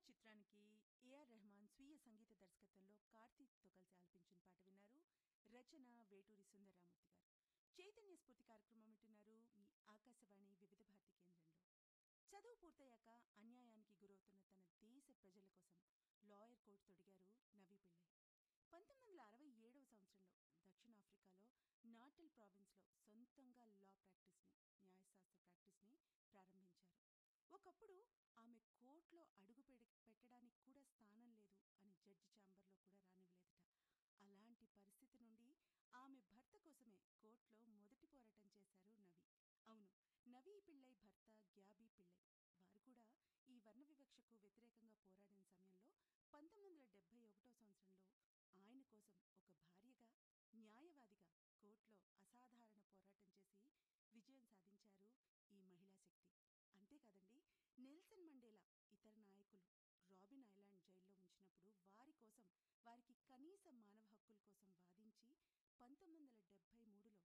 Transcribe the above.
చిత్రానికి ఏఆర్ రెహమాన్ స్వీయ సంగీత దర్శకత్వంలో కార్తీక్తో కలిసి ఆలపించిన పాట విన్నారు రచన వేటూరి సుందరరామూర్తి గారు చైతన్య స్ఫూర్తి కార్యక్రమం వింటున్నారు మీ ఆకాశవాణి వివిధ భారతి కేంద్రంలో చదువు పూర్తయ్యాక అన్యాయానికి గురవుతున్న తన దేశ ప్రజల కోసం లాయర్ కోర్టు తొడిగారు నవీ పిళ్ళై పంతొమ్మిది వందల అరవై ఏడవ సంవత్సరంలో దక్షిణాఫ్రికాలో నాటల్ ప్రావిన్స్లో సొంతంగా లా ప్రాక్టీస్ని న్యాయశాస్త్ర ప్రాక్టీస్ని ప్రారంభించారు ఒకప్పుడు ఆమె కోర్టులో అడుగు పెడ- పెట్టడానికి కూడా స్థానం లేదు అని జడ్జి ఛాంబర్లో కూడా రానివ్వలేదట అలాంటి పరిస్థితి నుండి ఆమె భర్త కోసమే కోర్టులో మొదటి పోరాటం చేశారు నవి అవును నవీ పిళ్ళై భర్త గ్యాబీ పిళ్ళై వారు కూడా ఈ వర్ణ వివక్షకు వ్యతిరేకంగా పోరాడిన సమయంలో పంతొమ్మిది వందల డెబ్బై ఒకటో సంవత్సరంలో ఆయన కోసం ఒక భార్యగా న్యాయవాదిగా కోర్టులో అసాధారణ పోరాటం చేసి విజయం సాధించారు ఈ మహిళా శక్తి అంతేకాదండి నెల్సన్ మండేలా ఇతర నాయకులు రాబిన్ ఐలాండ్ జైల్లో ఉంచినప్పుడు వారి కోసం వారికి కనీస మానవ హక్కుల కోసం వాదించి పంతొమ్మిది వందల డెబ్బై మూడులో